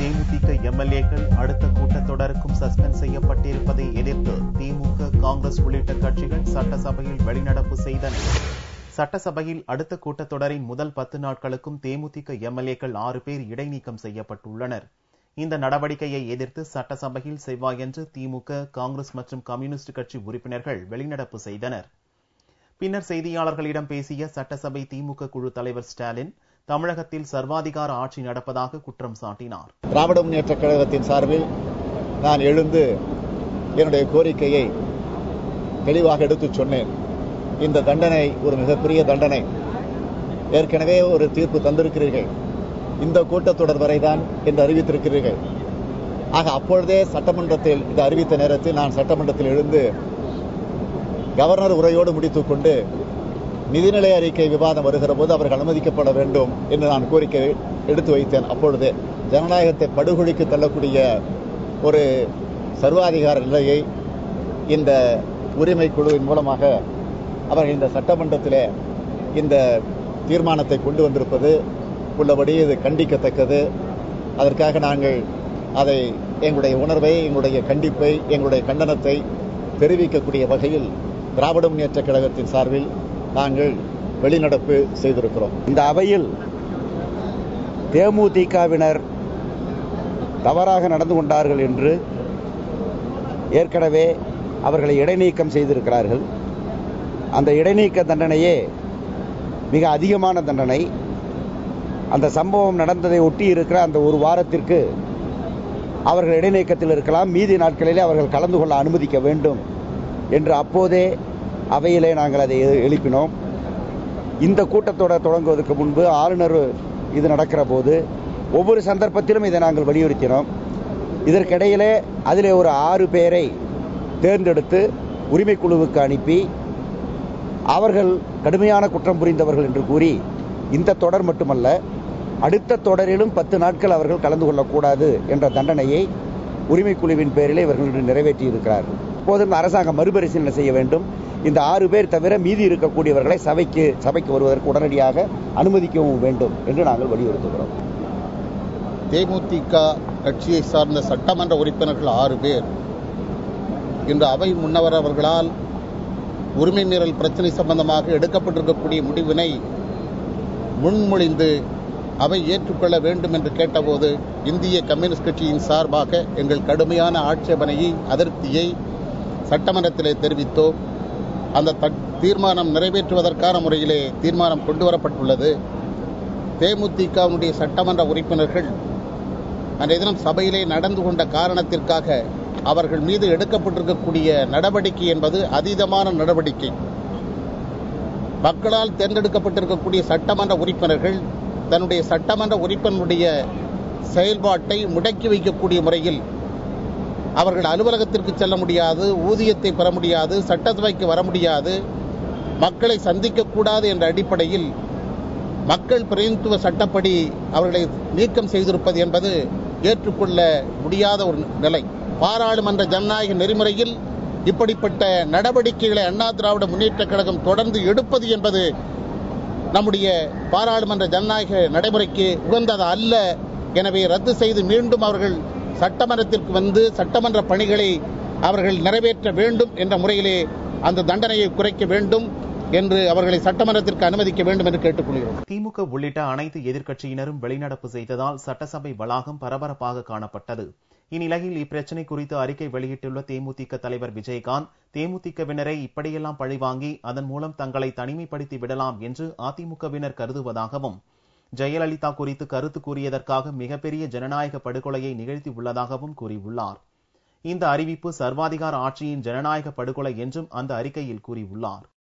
தேமுதிக எம்எல்ஏக்கள் அடுத்த கூட்டத்தொடருக்கும் சஸ்பெண்ட் செய்யப்பட்டிருப்பதை எதிர்த்து திமுக காங்கிரஸ் உள்ளிட்ட கட்சிகள் சட்டசபையில் வெளிநடப்பு செய்தன சட்டசபையில் அடுத்த கூட்டத்தொடரின் முதல் பத்து நாட்களுக்கும் தேமுதிக எம்எல்ஏக்கள் ஆறு பேர் இடைநீக்கம் செய்யப்பட்டுள்ளனர் இந்த நடவடிக்கையை எதிர்த்து சட்டசபையில் செவ்வாயன்று திமுக காங்கிரஸ் மற்றும் கம்யூனிஸ்ட் கட்சி உறுப்பினர்கள் வெளிநடப்பு செய்தனர் பின்னர் செய்தியாளர்களிடம் பேசிய சட்டசபை திமுக குழு தலைவர் ஸ்டாலின் தமிழகத்தில் சர்வாதிகார ஆட்சி நடப்பதாக குற்றம் சாட்டினார் திராவிட முன்னேற்ற கழகத்தின் சார்பில் நான் எழுந்து என்னுடைய கோரிக்கையை தெளிவாக எடுத்துச் சொன்னேன் இந்த தண்டனை ஒரு மிகப்பெரிய தண்டனை ஏற்கனவே ஒரு தீர்ப்பு தந்திருக்கிறீர்கள் இந்த கூட்டத்தொடர் வரைதான் என்று அறிவித்திருக்கிறீர்கள் ஆக அப்பொழுதே சட்டமன்றத்தில் இதை அறிவித்த நேரத்தில் நான் சட்டமன்றத்தில் எழுந்து கவர்னர் உரையோடு முடித்துக் கொண்டு நிதிநிலை அறிக்கை விவாதம் வருகிற போது அவர்கள் அனுமதிக்கப்பட வேண்டும் என்று நான் கோரிக்கை எடுத்து வைத்தேன் அப்பொழுதே ஜனநாயகத்தை படுகொலிக்கு தள்ளக்கூடிய ஒரு சர்வாதிகார நிலையை இந்த உரிமை குழுவின் மூலமாக அவர்கள் இந்த சட்டமன்றத்திலே இந்த தீர்மானத்தை கொண்டு வந்திருப்பது உள்ளபடி இது கண்டிக்கத்தக்கது அதற்காக நாங்கள் அதை எங்களுடைய உணர்வை எங்களுடைய கண்டிப்பை எங்களுடைய கண்டனத்தை தெரிவிக்கக்கூடிய வகையில் திராவிட முன்னேற்ற கழகத்தின் சார்பில் நாங்கள் வெளிநடப்பு செய்திருக்கிறோம் இந்த அவையில் தேமுதிகவினர் தவறாக நடந்து கொண்டார்கள் என்று ஏற்கனவே அவர்களை இடைநீக்கம் செய்திருக்கிறார்கள் அந்த இடைநீக்க தண்டனையே மிக அதிகமான தண்டனை அந்த சம்பவம் நடந்ததை ஒட்டி இருக்கிற அந்த ஒரு வாரத்திற்கு அவர்கள் இடைநீக்கத்தில் இருக்கலாம் மீதி நாட்களிலே அவர்கள் கலந்து கொள்ள அனுமதிக்க வேண்டும் என்று அப்போதே அவையிலே நாங்கள் அதை எழுப்பினோம் இந்த கூட்டத்தொடர் தொடங்குவதற்கு முன்பு ஆளுநர் இது நடக்கிற போது ஒவ்வொரு சந்தர்ப்பத்திலும் இதை நாங்கள் வலியுறுத்தினோம் இதற்கிடையிலே அதிலே ஒரு ஆறு பேரை தேர்ந்தெடுத்து உரிமை குழுவுக்கு அனுப்பி அவர்கள் கடுமையான குற்றம் புரிந்தவர்கள் என்று கூறி இந்த தொடர் மட்டுமல்ல அடுத்த தொடரிலும் பத்து நாட்கள் அவர்கள் கலந்து கொள்ளக்கூடாது என்ற தண்டனையை உரிமை குழுவின் பேரிலே இவர்கள் நிறைவேற்றி இருக்கிறார்கள் இப்போது இந்த அரசாங்கம் மறுபரிசீலனை செய்ய வேண்டும் இந்த ஆறு பேர் தவிர மீதி இருக்கக்கூடியவர்களை சபைக்கு சபைக்கு வருவதற்கு உடனடியாக அனுமதிக்கவும் வேண்டும் என்று நாங்கள் வலியுறுத்துகிறோம் தேமுதிக கட்சியை சார்ந்த சட்டமன்ற உறுப்பினர்கள் ஆறு பேர் இன்று அவை முன்னவர் அவர்களால் உரிமை மீறல் பிரச்சனை சம்பந்தமாக எடுக்கப்பட்டிருக்கக்கூடிய முடிவினை முன்மொழிந்து அவை ஏற்றுக்கொள்ள வேண்டும் என்று கேட்டபோது இந்திய கம்யூனிஸ்ட் கட்சியின் சார்பாக எங்கள் கடுமையான ஆட்சேபனையை அதிருப்தியை சட்டமன்றத்திலே தெரிவித்தோம் அந்த தீர்மானம் நிறைவேற்றுவதற்கான முறையிலே தீர்மானம் கொண்டு வரப்பட்டுள்ளது தேமுதிகவினுடைய சட்டமன்ற உறுப்பினர்கள் அன்றைய தினம் சபையிலே நடந்து கொண்ட காரணத்திற்காக அவர்கள் மீது எடுக்கப்பட்டிருக்கக்கூடிய நடவடிக்கை என்பது அதீதமான நடவடிக்கை மக்களால் தேர்ந்தெடுக்கப்பட்டிருக்கக்கூடிய சட்டமன்ற உறுப்பினர்கள் தன்னுடைய சட்டமன்ற உறுப்பினருடைய செயல்பாட்டை முடக்கி வைக்கக்கூடிய முறையில் அவர்கள் அலுவலகத்திற்கு செல்ல முடியாது ஊதியத்தை பெற முடியாது சட்டசபைக்கு வர முடியாது மக்களை சந்திக்கக்கூடாது என்ற அடிப்படையில் மக்கள் பிரதிநிதித்துவ சட்டப்படி அவர்களை நீக்கம் செய்திருப்பது என்பது ஏற்றுக்கொள்ள முடியாத ஒரு நிலை பாராளுமன்ற ஜனநாயக நெறிமுறையில் இப்படிப்பட்ட நடவடிக்கைகளை அண்ணா திராவிட முன்னேற்ற கழகம் தொடர்ந்து எடுப்பது என்பது நம்முடைய பாராளுமன்ற ஜனநாயக நடைமுறைக்கு உகந்தது அல்ல எனவே ரத்து செய்து மீண்டும் அவர்கள் சட்டமன்றத்திற்கு வந்து சட்டமன்ற பணிகளை அவர்கள் நிறைவேற்ற வேண்டும் என்ற முறையிலே அந்த தண்டனையை குறைக்க வேண்டும் என்று அவர்களை சட்டமன்றத்திற்கு அனுமதிக்க வேண்டும் என்று கேட்டுக்கொள்கிறோம் திமுக உள்ளிட்ட அனைத்து எதிர்க்கட்சியினரும் வெளிநடப்பு செய்ததால் சட்டசபை வளாகம் பரபரப்பாக காணப்பட்டது இந்நிலையில் இப்பிரச்சினை குறித்து அறிக்கை வெளியிட்டுள்ள தேமுதிக தலைவர் விஜயகாந்த் தேமுதிகவினரை இப்படியெல்லாம் பழிவாங்கி அதன் மூலம் தங்களை தனிமைப்படுத்தி விடலாம் என்று அதிமுகவினர் கருதுவதாகவும் ஜெயலலிதா குறித்து கருத்து கூறியதற்காக மிகப்பெரிய ஜனநாயக படுகொலையை நிகழ்த்தி உள்ளதாகவும் கூறியுள்ளார் இந்த அறிவிப்பு சர்வாதிகார ஆட்சியின் ஜனநாயக படுகொலை என்றும் அந்த அறிக்கையில் கூறியுள்ளார்